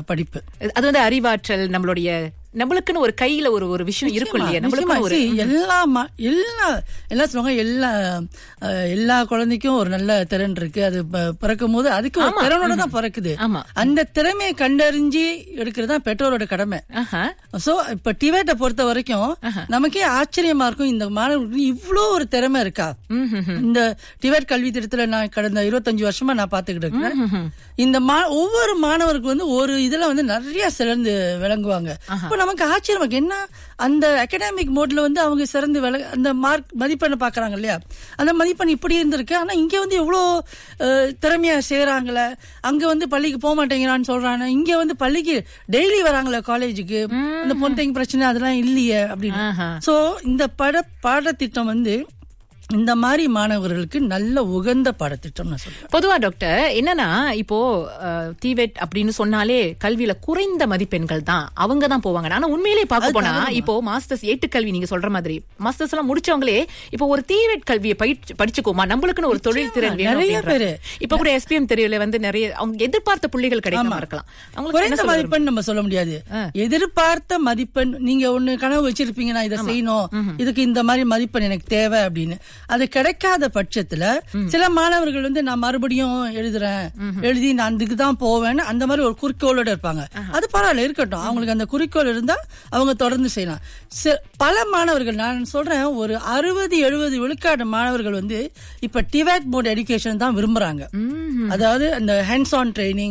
படிப்பு அது வந்து அறிவாற்றல் நம்மளுடைய நம்மளுக்குன்னு ஒரு கையில ஒரு ஒரு விஷயம் இருக்கும் இல்லையா நிச்சயமா, நம்மளுக்குன்னு ஒரு see, எல்லா ம- எல்லா எல்லா சொல்லுவாங்க எல்லா அஹ், எல்லா குழந்தைக்கும் ஒரு நல்ல திறன் இருக்கு அது ப- பிறக்கும் போது அதுக்கு ஒரு திறனோட தான் பிறக்குது ஆமா. அந்த திறமையை கண்டறிஞ்சு எடுக்கிறது தான் பெற்றோரோட கடமை ஆஹா. சோ இப்ப டிவேட்டை பொறுத்த வரைக்கும் நமக்கே ஆச்சரியமா இருக்கும் இந்த மாணவர்களுக்கு இவ்ளோ ஒரு திறமை இருக்கா இந்த டிவேட் கல்வி திட்டத்துல நான் கடந்த இருபத்தஞ்சு வருஷமா நான் பாத்துக்கிட்டு இருக்கேன் இந்த மா ஒவ்வொரு மாணவருக்கு வந்து ஒரு இதுல வந்து நிறைய சிறந்து விளங்குவாங்க இப்போ நமக்கு ஆச்சரியமா இருக்கு என்ன அந்த அகாடமிக் மோட்ல வந்து அவங்க சிறந்து விள அந்த மார்க் மதிப்பெண்ணை பாக்குறாங்க இல்லையா அந்த மதிப்பெண் இப்படி இருந்திருக்கு ஆனா இங்க வந்து எவ்வளோ அஹ், திறமையா செய்யறாங்களே அங்க வந்து பள்ளிக்கு போக மாட்டேங்கிறான்னு சொல்றாங்க இங்க வந்து பள்ளிக்கு டெய்லி வராங்களே காலேஜுக்கு அந்த பொண்டைங்க பிரச்சனை அதெல்லாம் இல்லையே அப்படின்னு ஆஹா. சோ இந்த பட பாடத்திட்டம் வந்து இந்த மாதிரி மாணவர்களுக்கு நல்ல உகந்த பாடத்திட்டம் நான் சொல்றேன் பொதுவா டாக்டர் என்னன்னா இப்போ டிவெட் அப்படின்னு சொன்னாலே கல்வியில குறைந்த மதிப்பெண்கள் தான் அவங்க தான் போவாங்க ஆனா உண்மையிலேயே பார்க்க போனா இப்போ மாஸ்டர்ஸ் ஏட்டுக்கல்வி நீங்க சொல்ற மாதிரி மாஸ்டர்ஸ் எல்லாம் முடிச்சவங்களே இப்போ ஒரு டிவெட் கல்வியை பயிற்சி படிச்சுக்கோமா நம்மளுக்குன்னு ஒரு தொழில் திறன் வேணும் நிறைய அப்படின்றாங்க. பேரு. இப்ப கூட எஸ்பிஎம் தெரியல வந்து நிறைய அவங்க எதிர்பார்த்த புள்ளிகள் கிடைக்காம இருக்கலாம் அவங்களுக்கு என்ன குறைந்த சொல்ல மதிப்பெண் நம்ம சொல்ல முடியாது எதிர்பார்த்த மதிப்பெண் நீங்க ஒண்ணு கனவு வச்சிருப்பீங்க நான் இதை செய்யணும் இதுக்கு இந்த மாதிரி மதிப்பெண் எனக்கு தேவை அப்படின்னு அது கிடைக்காத பட்சத்துல சில மாணவர்கள் வந்து நான் மறுபடியும் எழுதுறேன் எழுதி நான் இதுக்கு தான் போவேன்னு அந்த மாதிரி ஒரு குறிக்கோளோட இருப்பாங்க அது பரவாயில்ல இருக்கட்டும் அவங்களுக்கு அந்த குறிக்கோள் இருந்தா அவங்க தொடர்ந்து செய்யலாம் சி- பல மாணவர்கள் நான் சொல்றேன் ஒரு அறுபது எழுபது விழுக்காடு மாணவர்கள் வந்து இப்ப டிவேட் மோட் எடுகேஷன் தான் விரும்புறாங்க அதாவது அந்த ஹேண்ட்ஸ் ஆன் ட்ரைனிங்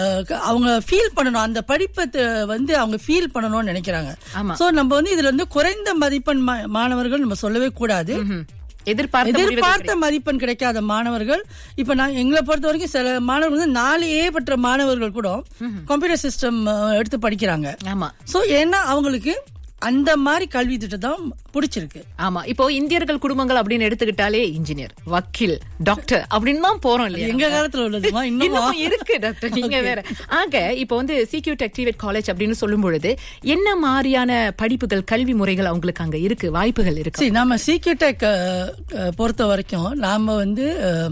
அவங்க ஃபீல் பண்ணணும் அந்த படிப்பை த- வந்து அவங்க ஃபீல் பண்ணணும்னு நினைக்கிறாங்க ஆமா. சோ நம்ம வந்து இதுல வந்து குறைந்த மதிப்பெண் மா- மாணவர்கள் நம்ம சொல்லவே கூடாது ம்ஹும். எதிர்பார்த்த முடிவுகள் எதிர்பார்த்த மதிப்பெண் கிடைக்காத மாணவர்கள் இப்ப நான் எங்களை பொறுத்த வரைக்கும் சில மாணவர்கள் வந்து நாலு ஏ பெற்ற மாணவர்கள் கூட கம்ப்யூட்டர் சிஸ்டம் எடுத்து படிக்கிறாங்க கிடை- ஆமா சோ ஏன்னா அவங்களுக்கு அந்த மாதிரி கல்வி திட்டம் தான் பிடிச்சிருக்கு ஆமா இப்போ இந்தியர்கள் குடும்பங்கள் அப்படின்னு எடுத்துக்கிட்டாலே இன்ஜினியர் வக்கீல் டாக்டர் அப்படின்னு தான் போறோம் இல்லையா எங்க காலத்துல உள்ளதுமா இன்னும் இன்னமும் இருக்கு டாக்டர் நீங்க வேற ஆக இப்போ வந்து சிக்யூ டெக்டிவேட் காலேஜ் அப்படின்னு சொல்லும் பொழுது என்ன மாதிரியான படிப்புகள் கல்வி முறைகள் அவங்களுக்கு அங்க இருக்கு வாய்ப்புகள் இருக்கு சரி நம்ம சீக்கிரடெக் பொறுத்த வரைக்கும் நாம வந்து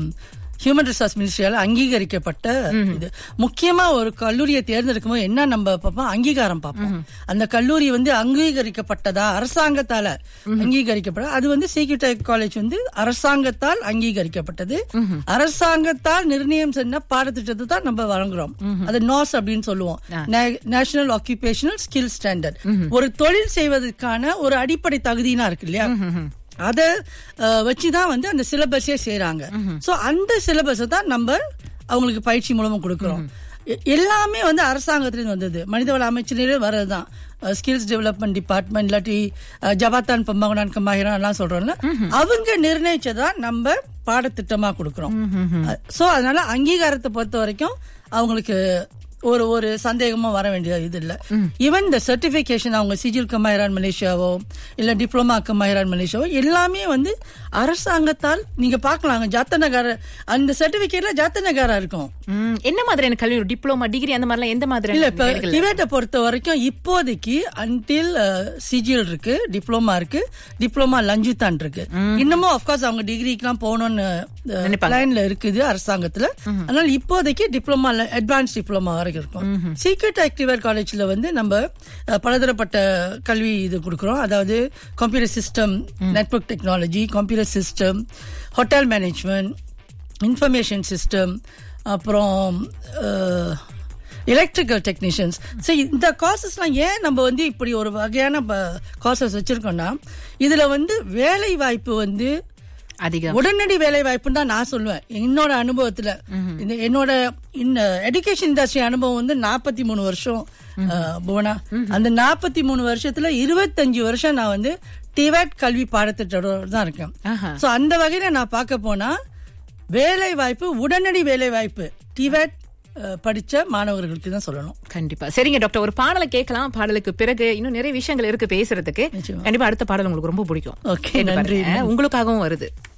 ஹியூமன் ரிசோர்ஸ் மினிஸ்ட்ரியால அங்கீகரிக்கப்பட்ட இது முக்கியமா ஒரு கல்லூரியை தேர்ந்தெடுக்கும் போது என்ன நம்ம பார்ப்போம் அங்கீகாரம் பார்ப்போம் அந்த கல்லூரி வந்து அங்கீகரிக்கப்பட்டதா அரசாங்கத்தால அங்கீகரிக்கப்பட்ட அது வந்து சீக்கிரடெக் காலேஜ் வந்து அரசாங்கத்தால் அங்கீகரிக்கப்பட்டது அரசாங்கத்தால் நிர்ணயம் செஞ்ச பாடத்திட்டத்தை தான் நம்ம வழங்குறோம் அது நாஸ் அப்படின்னு சொல்லுவோம் நேஷனல் ஆக்குபேஷனல் ஸ்கில் ஸ்டாண்டர்ட் ஒரு தொழில் செய்வதற்கான ஒரு அடிப்படை தகுதினா இருக்கு இல்லையா அத அஹ், வச்சுதான் வந்து அந்த சிலபஸே செய்றாங்க சோ அந்த சிலபஸை தான் நம்ம அவங்களுக்கு பயிற்சி மூலமா கொடுக்கறோம் எ- எல்லாமே வந்து அரசாங்கத்திலிருந்து வந்தது மனிதவள அமைச்சரிலே வர்றதுதான் ஸ்கில்ஸ் டெவலப்மெண்ட் டிபார்ட்மெண்ட் இல்லாட்டி அஹ், ஜபாத்தான் பம்பகனான் கம்மாயிரம் எல்லாம் சொல்றோம்ல அவங்க நிர்ணயிச்சதான் நம்ம பாடத்திட்டமா கொடுக்கறோம் சோ அதனால அங்கீகாரத்தை பொறுத்த வரைக்கும் அவங்களுக்கு ஒரு ஒரு சந்தேகமும் வர வேண்டிய இது இல்ல ஈவன் இந்த சர்டிபிகேஷன் அவங்க சிஜில் கமாயிரான் மலேசியாவோ இல்ல டிப்ளமா கமாயிரான் மலேசியாவோ எல்லாமே வந்து அரசாங்கத்தால் நீங்க பார்க்கலாம் ஜாத்தனகார அந்த சர்டிபிகேட்ல ஜாத்தனகாரா இருக்கும் ம், என்ன மாதிரியான கல்வி ஒரு டிப்ளமா டிகிரி அந்த மாதிரிலாம் எந்த இல்ல இப்ப மாதிரியான டிவேட்டை பொறுத்த வரைக்கும் இப்போதைக்கு அன்டில் சிஜிஎல் இருக்கு டிப்ளமா இருக்கு டிப்ளமா லஞ்சுதான் இருக்கு இன்னமும் அப்கோர்ஸ் அவங்க டிகிரிக்கெல்லாம் போகணும்னு நினைப்பாங்க. பிளான்ல இருக்குது அரசாங்கத்துல அதனால இப்போதைக்கு டிப்ளமா அட்வான்ஸ் டிப்ளமா வரைக்கும் இருக்கும் சீக்ரெட் ஆக்டிவேட் காலேஜ்ல வந்து நம்ம அஹ், பலதரப்பட்ட கல்வி இது கொடுக்குறோம் அதாவது computer system network technology computer system hotel management information system அப்புறம் எலக்ட்ரிக்கல் டெக்னீஷியன்ஸ் ஸோ இந்த காசஸ்லாம் ஏன் நம்ம வந்து இப்படி ஒரு வகையான காசஸ் வச்சிருக்கோம்னா இதுல வந்து வேலை வாய்ப்பு வந்து அதிகம் உடனடி வேலை வாய்ப்புன்னு தான் நான் சொல்லுவேன் என்னோட அனுபவத்துல இந்த என்னோட எஜுகேஷன் இண்டஸ்ட்ரி அனுபவம் வந்து நாற்பத்தி மூணு வருஷம் அஹ், புவனா அந்த நாற்பத்தி மூணு வருஷத்துல இருபத்தஞ்சு வருஷம் நான் வந்து டிவேட் கல்வி பாடத்திட்டோட தான் இருக்கேன் ஆஹா. சோ அந்த வகையில நான் பார்க்க போனா வேலை வாய்ப்பு உடனடி வேலை வாய்ப்பு டிவேட் படிச்ச மாணவர்களுக்கு தான் சொல்லணும் கண்டிப்பா சரிங்க டாக்டர் ஒரு பாடலை கேட்கலாம் பாடலுக்கு பிறகு இன்னும் நிறைய விஷயங்கள் இருக்கு பேசுறதுக்கு நிச்சயமா. கண்டிப்பா அடுத்த பாடல் உங்களுக்கு ரொம்ப பிடிக்கும் Okay, கேட்டு நன்றி. பாருங்க. உங்களுக்காகவும் வருது